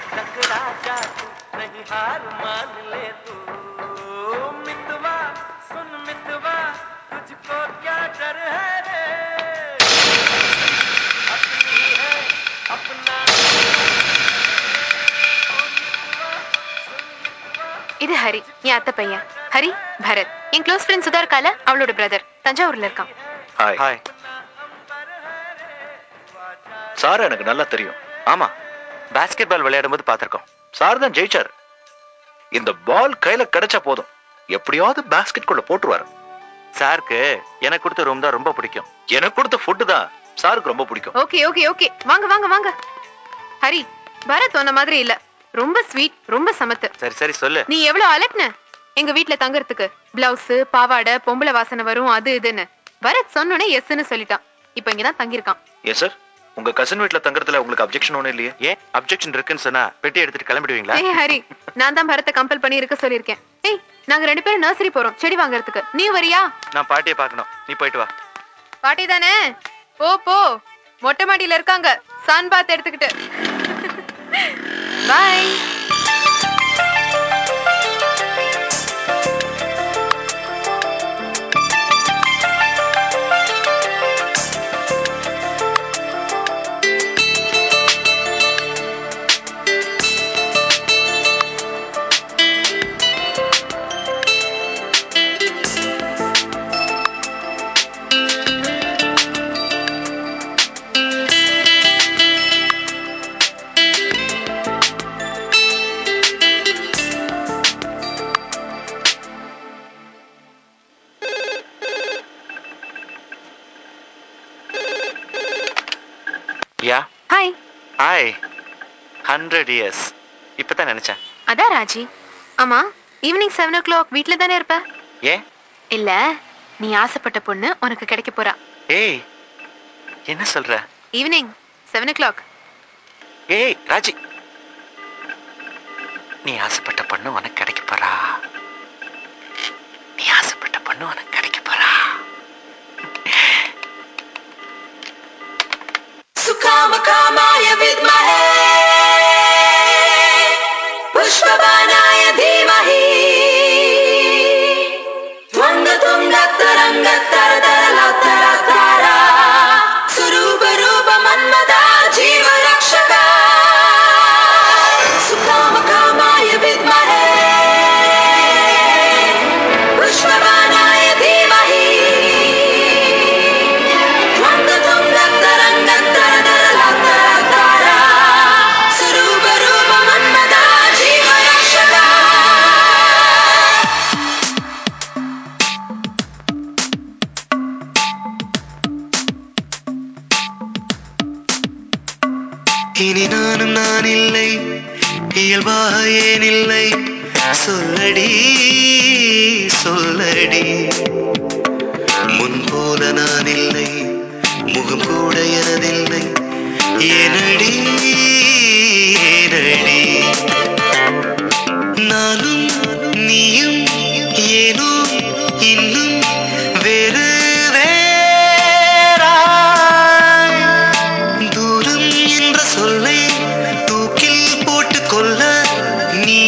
टकरा जा तू नहीं हार मान ले तू मितवा सुन मितवा तुझको क्या डर है रे अपनी है अपना ओ मितवा सुन मितवा இது ஹரி என் அத்தை பையன் ஹரி பரத் என் க்ளோஸ் ஃப்ரெண்ட் சுதா இருக்கால அவளோட பிரதர் தஞ்சாவூர்ல இருக்கான் ஹாய் ஹாய் சார் எனக்கு நல்லா தெரியும் ஆமா பாஸ்கெட் பால் விளையாடும் போது பார்த்திருக்கோம் சார் தான் ஜெயிச்சார் இந்த பால் கையில கிடைச்சா போதும் எப்படியாவது பாஸ்கெட் குள்ள போட்டுருவாரு சாருக்கு எனக்கு கொடுத்த ரூம் தான் ரொம்ப பிடிக்கும் எனக்கு கொடுத்த ஃபுட்டு தான் சாருக்கு ரொம்ப பிடிக்கும் ஓகே ஓகே ஓகே வாங்க வாங்க வாங்க ஹரி பரத் சொன்ன மாதிரி இல்ல ரொம்ப ஸ்வீட் ரொம்ப சமத்து சரி சரி சொல்லு நீ எவ்வளவு அலட்ன எங்க வீட்ல தங்கறதுக்கு பிளவுஸ் பாவாடை பொம்பளை வாசனை வரும் அது இதுன்னு பரத் சொன்னோனே எஸ்ன்னு சொல்லிட்டான் இப்ப இங்கதான் தங்கியிருக்கான் ஏன் சார் உங்க கசின் வீட்ல தங்கறதுல உங்களுக்கு அப்ஜெக்ஷன் ஒண்ணும் இல்லையே ஏன் அப்ஜெக்ஷன் இருக்குன்னு சொன்னா பெட்டி எடுத்துட்டு கிளம்பிடுவீங்களா ஏய் ஹரி நான் தான் பரத்தை கம்பல் பண்ணி இருக்க சொல்லியிருக்கேன் ஏய் நாங்க ரெண்டு பேரும் நர்சரி போறோம் செடி வாங்குறதுக்கு நீ வரியா நான் பாட்டியை பார்க்கணும் நீ போயிட்டு வா பாட்டி தானே போ போ மொட்டை மாடியில இருக்காங்க சன் பாத் எடுத்துக்கிட்டு bye yeah hi hi hundred years இப்பதான் நினைச்சேன் அதான் ராஜி ஆமா ஈவினிங் செவன் ஓ கிளாக் வீட்ல தானே இருப்ப ஏன் இல்ல நீ ஆசைப்பட்ட பொண்ணு உனக்கு கிடைக்க போறா ஏய் என்ன சொல்ற ஈவினிங் செவன் ஓ கிளாக் ஏய் ராஜி நீ ஆசைப்பட்ட பொண்ணு உனக்கு கிடைக்க போறா நீ ஆசைப்பட்ட பொண்ணு உனக்கு கிடைக்க போறா सुकामकामाय विद्महे पुष्पबाणाय धीमहि त्वङ्गतुङ्गतरङ्गतरतरलतरतारा स्वरूपरूपमन्मदा जीवरक्षका सुकामकामाय विद्महे पुष्पबाणाय धीमहि त्वङ्गतुङ्गतरङ्गतरतरलतरतारा स्वरूपरूपमन्मदा जीवरक्षका இனி நானும் நான் இல்லை இயல்பாக ஏன் இல்லை சொல்லடி சொல்லடி முன்போல நான் இல்லை முகம் கூட எனதில்லை ஏனடி ஏனடி நானும் நீயும் ஏனோ இன்னும் வேறு வேறாய் தூரம் என்ற சொல்லை தூக்கில் போட்டு கொள்ள நீ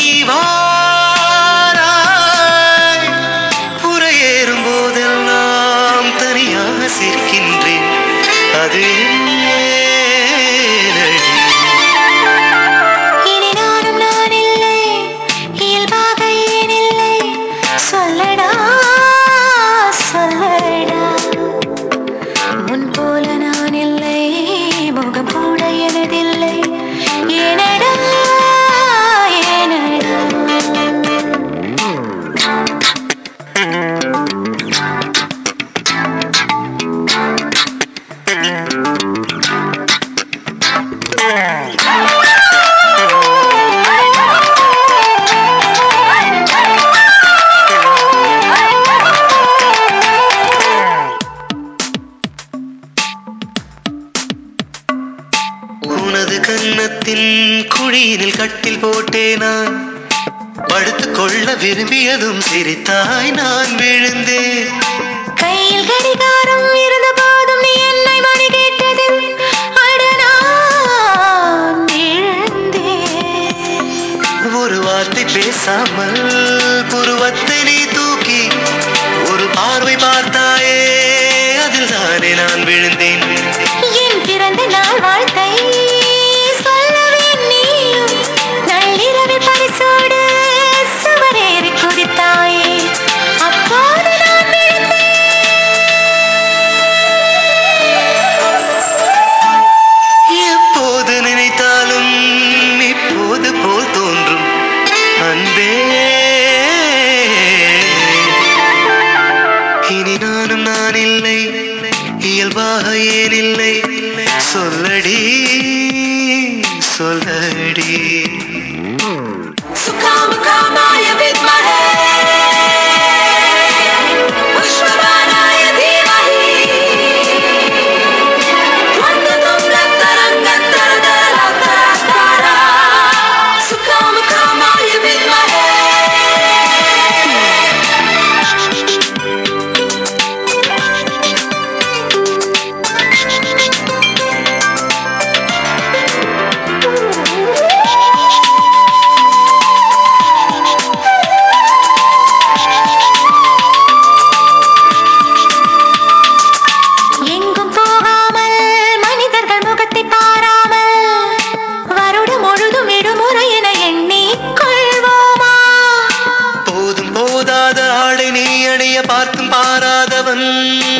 வாராய் புறையேறும் போதெல்லாம் தனியாக சிரிக்கின்றேன் அது ஏனடி? இனி நானும் நான் இல்லை இயல்பாக ஏன் இல்லை சொல்லடா சொல்லடா முன் போல நான் இல்லை முகம் கூட எனதில்லை ஏனடா ஏனடா உனது கன்னத்தின் குழியினில் கட்டில் போட்டே நான் படுத்துக் கொள்ள விரும்பியதும் சிரித்தாய் நான் விழுந்தேன் கையில் கடிகாரம் இருந்த போதும் நீ என்னை மணி கேட்டது அட நான் விழுந்தேன் பேசாமல் புருவத்தை நீ தூக்கி ஒரு பார்வை பார்த்தாயே அதில் தானே நான் விழுந்தேன் என் பிறந்த நாள் வாழ்த்தை சொல்லவே நீயும் நள்ளிரவில் பரிசோடு சுவரேறி குதித்தாயே அப்போது நான் எப்போது நினைத்தாலும் இப்போது போல் தோன்றும் அன்பே இனி நானும் நான் இல்லை இயல்பாக ஏன் இல்லை சொல்லடி சொல்லடி சுகாமுகாமாய வித்மஹே புஷ்பபானாய தீமஹி வந்ததுங்கத்தரங்கத்தரதரதரதரா சுகாமுகாமாய வித்மஹே எங்கும் போகாமல் மனிதர்கள் முகத்தை பாராமல் வருடம் முழுதும் விடுமுறை என எண்ணிக் கொள்வோமா போதும் போதாத ஆடை நீ அணிய பார்த்தும் பாராதவன்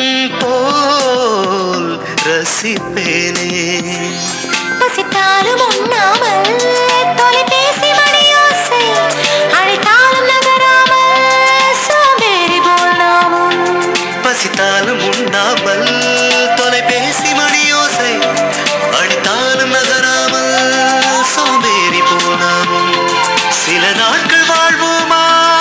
போல் ரசிப்பேனே பசித்தாலும் உண்ணாமல் தொலைபேசி மணியோசை அழைத்தாலும் நகராமல் சோம்பேறி போல் நாமும் பசித்தாலும் உண்ணாமல் தொலைபேசி மணியோசை அடித்தாலும் நகராமல் சோம்பேறி போனாமும் சில நாட்கள் வாழ்வோமா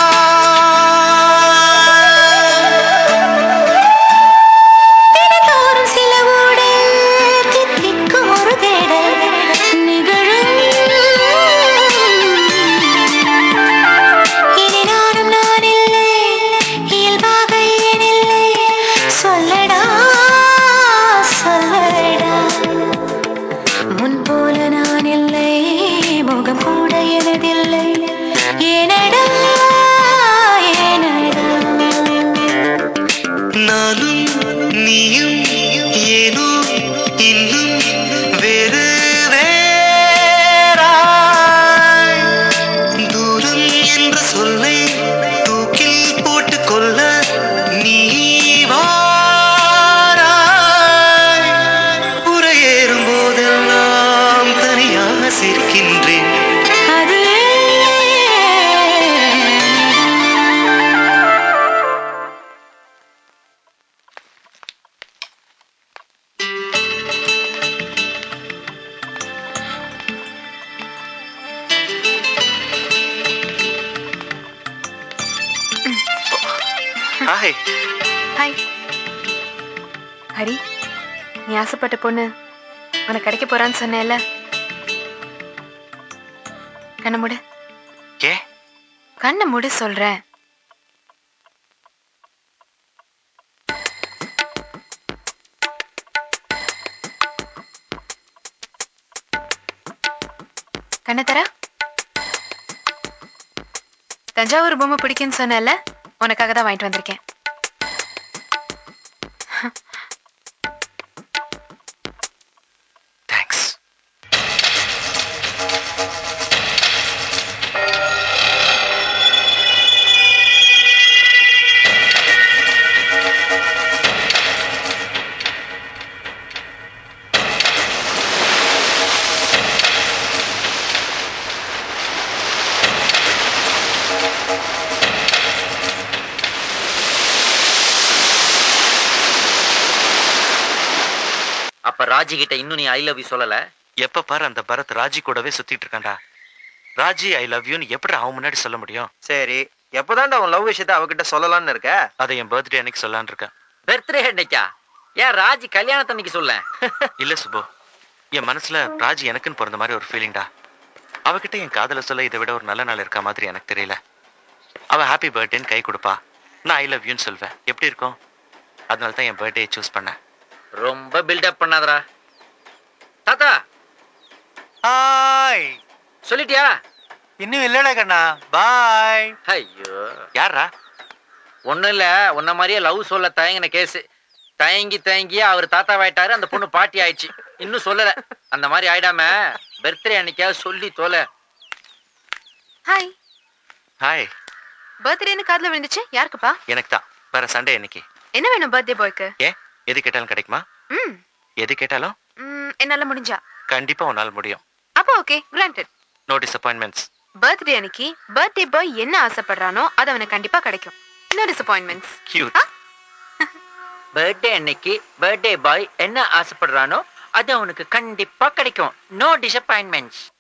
தினந்தோறும் சில ஊடல் தித்திக்கும் ஒரு தேடல் நிகழும் இனி நானும் நான் இல்லை இயல்பாக ஏன் இல்லை சொல்லடா சொல்லடா முன் போல நான் இல்லை முகம் கூட எனதில்லை ஏனடா ஏனடா நானும் நீயும் ஏனோ இன்னும் வேறு வேறாய் தூரம் என்ற சொல்லை தூக்கில் போட்டுக் கொள்ள நீ வாராய் உரையேறும் போதெல்லாம் தனியாக சிரிக்கின்றேன் அது ஹாய் ஹாய் ஹரி நீ ஆசைப்பட்ட பொண்ணு உனக்கு கிடைக்க போறான்னு சொன்னேல்ல கண்ணை மூடு ஏ கண்ணை மூடு சொல்றேன் கண்ணை தர தஞ்சாவூர் பொம்மை பிடிக்குன்னு சொன்னேல்ல உனக்காக தான் வாங்கிட்டு வந்திருக்கேன் தேங்க்ஸ் அப்ப ராஜி கிட்ட இன்னும் நீ ஐ லவ் யூ சொல்லல எப்ப பாரு அந்த பரத் ராஜி கூடவே சுத்திட்டு இருக்கான்டா ராஜி ஐ லவ் யூன்னு எப்படி அவன் முன்னாடி சொல்ல முடியும் சரி எப்பதான்டா உன் லவ் விஷயத்த அவகிட்ட சொல்லலாம்னு இருக்க அதை என் பர்த்டே அன்னைக்கு சொல்லலான்னு இருக்கேன் பர்த்டே அன்னைக்கா ஏன் ராஜி கல்யாணத்தன்னைக்கு சொல்ல இல்ல சுபு என் மனசுல ராஜி எனக்குன்னு பிறந்த மாதிரி ஒரு ஃபீலிங்டா அவகிட்ட என் காதல சொல்ல இதை விட ஒரு நல்ல நாள் இருக்க மாதிரி எனக்கு தெரியல அவ ஹாப்பி பர்த்டேன்னு கை கொடுப்பா நான் ஐ லவ் யூன்னு சொல்வேன் எப்படி இருக்கும் அதனால தான் என் பர்த்டே சூஸ் பண்ணேன் ரொம்ப பில்டப் பண்ணாதடா தாத்தா ஹாய் சொல்லிட்டியா இன்னும் இல்லடா கண்ணா பாய் ஐயோ யாரா ஒண்ணும் இல்ல உன்ன மாதிரியே லவ் சொல்ல தயங்கின கேஸ் தயங்கி தயங்கி அவர் தாத்தாவாயிட்டாரு அந்த பொண்ணு பாட்டி ஆயிடுச்சு இன்னும் சொல்லல அந்த மாதிரி ஆயிடாம பர்த்டே அன்னைக்காவது சொல்லி தொலை ஹாய் ஹாய் பர்த்டேன்னு காதுல விழுந்துச்சு யாருக்குப்பா எனக்கு தான் வர சண்டே இன்னைக்கு என்ன வேணும் பர்த்டே பாய்க்கு ஏன் எது கேட்டாலும் கிடைக்குமா ம் எது கேட்டாலும் ம், என்னால முடிஞ்சா கண்டிப்பா உன்னால் முடியும் அப்போ okay granted no disappointments birthday அன்னைக்கு பர்த்டே பாய் என்ன ஆசைப்படுறானோ அது அவனுக்கு கண்டிப்பா கிடைக்கும் நோ டிசப்பாயின்மெண்ட்ஸ் கியூட் பர்த்டே அன்னைக்கு பர்த்டே பாய் என்ன ஆசைப்படுறானோ அது அவனுக்கு கண்டிப்பா கிடைக்கும் நோ டிசப்பாயின்மெண்ட்ஸ்